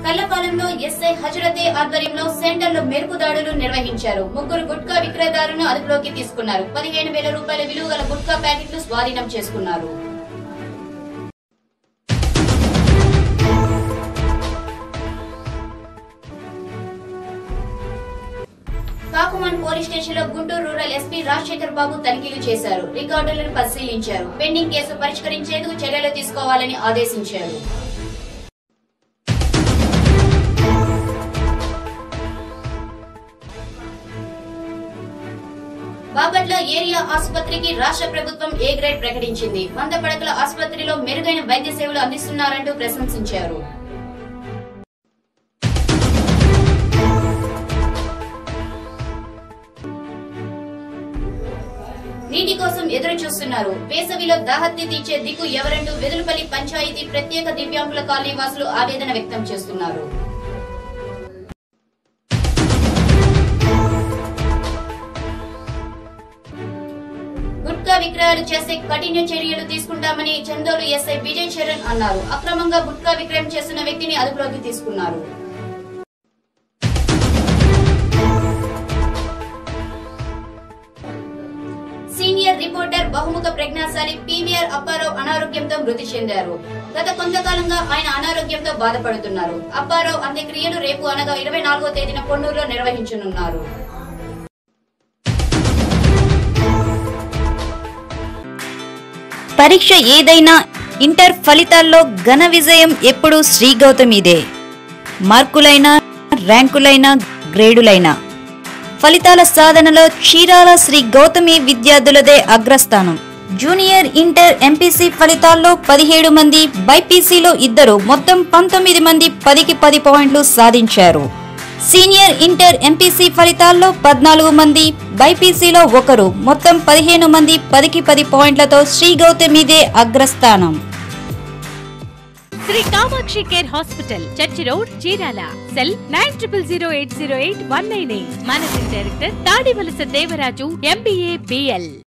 కల్లపాలెంలో SI హజరతే ఆధ్వర్యంలో సెంటర్లో మెరుపు దాడులు నిర్వహించారు ముగ్గురు గుట్కా విక్రేతాలను అదుపులోకి తీసుకున్నారు పదిహేను వేల రూపాయల విలువ గల గుట్కా ప్యాకెట్లు స్వాధీనం చేసుకున్నారు కాకుమాన్ పోలీస్ స్టేషన్ లో గుంటూరు రూరల్ ఎస్పీ రాజశేఖర్ బాబు తనిఖీలు చేశారు రికార్డులను పరిశీలించారు పెండింగ్ కేసు పరిష్కరించేందుకు చర్యలు తీసుకోవాలని ఆదేశించారు బాపట్ల ఏరియా ఆసుపత్రికి రాష్ట్ర ప్రభుత్వం ఏ గ్రేడ్ ప్రకటించింది వంద పడకల ఆసుపత్రిలో మెరుగైన వైద్య సేవలు అందిస్తున్నారంటూ ప్రశంసించారు నీటి కోసం ఎదురు చూస్తున్నారు వేసవిలో దాహత్తి తీర్చే దిక్కు ఎవరంటూ వెదులుపల్లి పంచాయతీ ప్రత్యేక దివ్యాంగుల కాలనీ వాసులు ఆవేదన వ్యక్తం చేస్తున్నారు గుట్కా విక్రయాలు చేస్తే కఠిన చర్యలు తీసుకుంటామని చందోలు ఎస్ఐ విజయ్ చరణ్ అన్నారు అక్రమంగా గుట్కా విక్రయం చేస్తున్న వ్యక్తిని అదుపులోకి తీసుకున్నారు సీనియర్ రిపోర్టర్ బహుముఖ ప్రజ్ఞాశాలి పీవీఆర్ అప్పారావు అనారోగ్యంతో మృతి చెందారు గత కొంతకాలంగా ఆయన అనారోగ్యంతో బాధపడుతున్నారు అప్పారావు అంత్యక్రియలు రేపు అనగా ఇరవై నాలుగో తేదీన కొన్నూరులో నిర్వహించనున్నారు పరీక్ష ఏదైనా ఇంటర్ ఫలితాల్లో ఘన విజయం ఎప్పుడూ శ్రీ గౌతమిదే మార్కులైనా ర్యాంకులైనా గ్రేడులైనా ఫలితాల సాధనలో చీరాల శ్రీ గౌతమి విద్యార్థులదే అగ్రస్థానం జూనియర్ ఇంటర్ ఎంపీసీ ఫలితాల్లో పదిహేడు మంది బైపీసీలో ఇద్దరు మొత్తం పంతొమ్మిది మంది పదికి పది పాయింట్లు సాధించారు సీనియర్ ఇంటర్ ఎంపీసీ ఫలితాల్లో పద్నాలుగు మంది బైపీసీలో ఒకరు మొత్తం పదిహేను మంది పదికి పది పాయింట్లతో శ్రీ గౌతమిదే అగ్రస్థానం Sri Kamakshi care hospital church road Chirala cell nine triple zero eight zero eight one nine eight managing director Tadivalasa Devaraju MBA BL